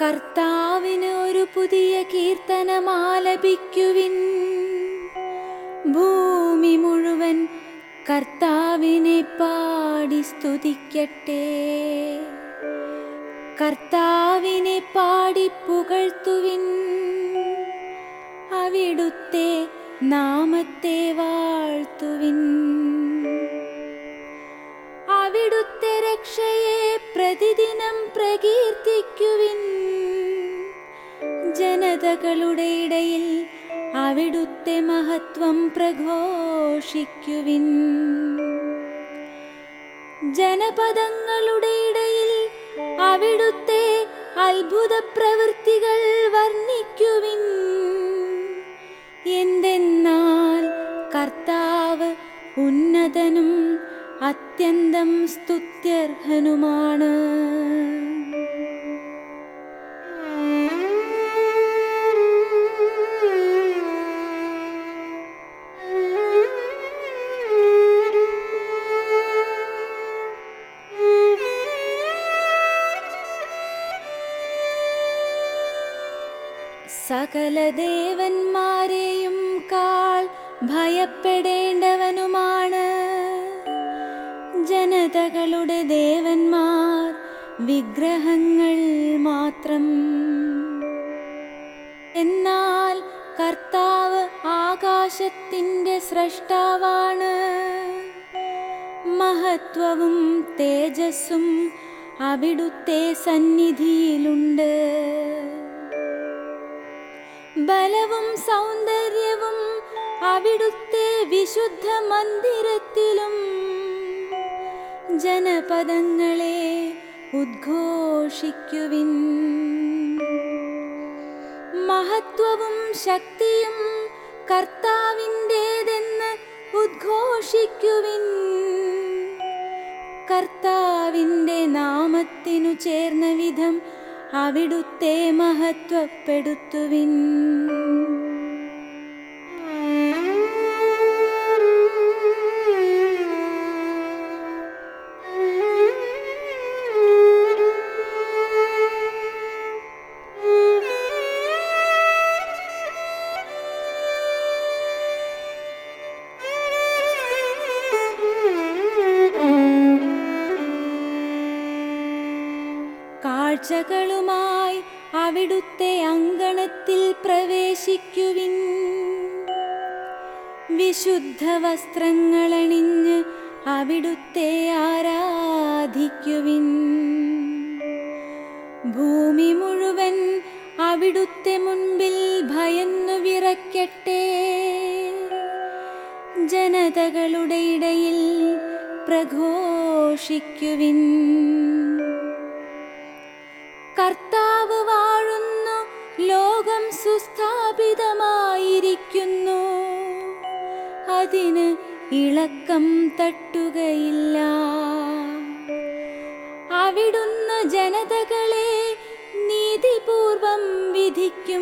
കർത്താവിന് ഒരു പുതിയ കീർത്തനമാലപിക്കുവിൻ ഭൂമി മുഴുവൻ കർത്താവിനെ പാടി സ്തുതിക്കട്ടെ കർത്താവിനെ പാടി പുകഴ്ത്തുവിൻ അവിടുത്തെ നാമത്തെ വാഴ്ത്തുവിൻ അവിടുത്തെ രക്ഷയെ പ്രതിദിനം പ്രകീർത്തിക്കുവിൻ ജനതകളുടെ ഇടയിൽ അവിടുത്തെ മഹത്വം പ്രഘോഷിക്കുവിൻ ജനപദങ്ങളുടെ ഇടയിൽ അവിടുത്തെ അത്ഭുത പ്രവൃത്തികൾ വർണ്ണിക്കുവിൻ എന്തെന്നാൽ കർത്താവ് ഉന്നതനും അത്യന്തം സ്തുത്യർഹനുമാണ് സകല ദേവന്മാരെയും കാൾ ഭയപ്പെടേണ്ടവനുമാണ് ജനതകളുടെ ദേവന്മാർ വിഗ്രഹങ്ങൾ മാത്രം എന്നാൽ കർത്താവ് ആകാശത്തിൻ്റെ സ്രഷ്ടാവാണ് മഹത്വവും തേജസ്സും അവിടുത്തെ സന്നിധിയിലുണ്ട് ബലവും സൗന്ദര്യവും അവിടുത്തെ വിശുദ്ധ മന്ദിരത്തിലും ജനപദങ്ങളെ ഉദ്ഘോഷിക്കുവിൻ മഹത്വവും ശക്തിയും കർത്താവിൻ്റേതെന്ന് ഉദ്ഘോഷിക്കുവിൻ കർത്താവിൻ്റെ നാമത്തിനു ചേർന്ന വിധം അവിടുത്തെ മഹത്വപ്പെടുത്തുവിൻ കാഴ്ചകളുമായി അവിടുത്തെ അങ്കണത്തിൽ പ്രവേശിക്കുവിൻ വിശുദ്ധ വസ്ത്രങ്ങളണിഞ്ഞ് അവിടുത്തെ ആരാധിക്കുവിൻ ഭൂമി മുഴുവൻ അവിടുത്തെ മുൻപിൽ ഭയന്നു വിറയ്ക്കട്ടെ ജനതകളുടെ ഇടയിൽ പ്രഘോഷിക്കുവിൻ കർത്താവ് വാഴുന്നു ലോകം സുസ്ഥാപിതമായിരിക്കുന്നു അതിന് ഇളക്കം തട്ടുകയില്ല അവിടുന്ന് ജനതകളെ നീതിപൂർവം വിധിക്കും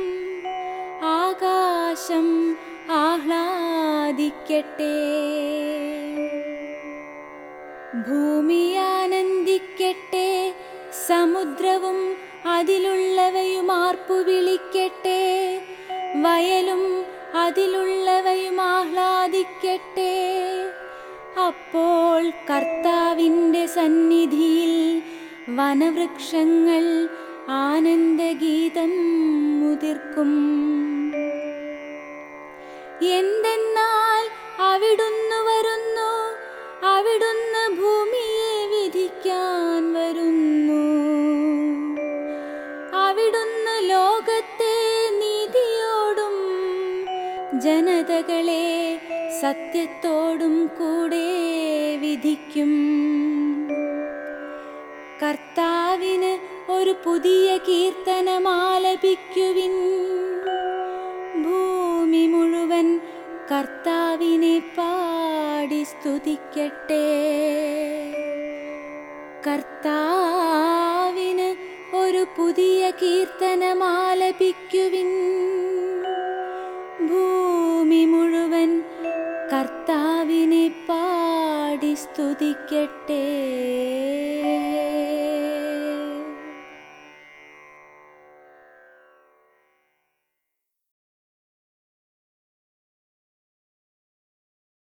ആകാശം ആഹ്ലാദിക്കട്ടെ ഭൂമി ആനന്ദിക്കട്ടെ സമുദ്രവും അതിലുള്ളവയും ആർപ്പു വിളിക്കട്ടെ വയലും അതിലുള്ളവയും ആഹ്ലാദിക്കട്ടെ അപ്പോൾ കർത്താവിൻ്റെ സന്നിധിയിൽ വനവൃക്ഷങ്ങൾ ആനന്ദഗീതം മുതിർക്കും എന്തെന്നാൽ അവിടുന്ന് വരുന്നു അവിടുന്ന് ഭൂമിയെ വിധിക്കാൻ വരുന്നു അവിടുന്ന് ലോകത്തെ നീതിയോടും ജനതകളെ സത്യത്തോടും കൂടെ വിധിക്കും കർത്താവിന് ഒരു പുതിയ കീർത്തനമാലപിക്കുവിൻ ഭൂമി മുഴുവൻ കർത്താവിനെ പാടി സ്തുതിക്കട്ടെ കർത്താവിന് ഒരു പുതിയ കീർത്തനമാലപിക്കുവിൻ ഭൂമി മുഴുവൻ കർത്താവിനെ പാടി സ്തുതിക്കട്ടെ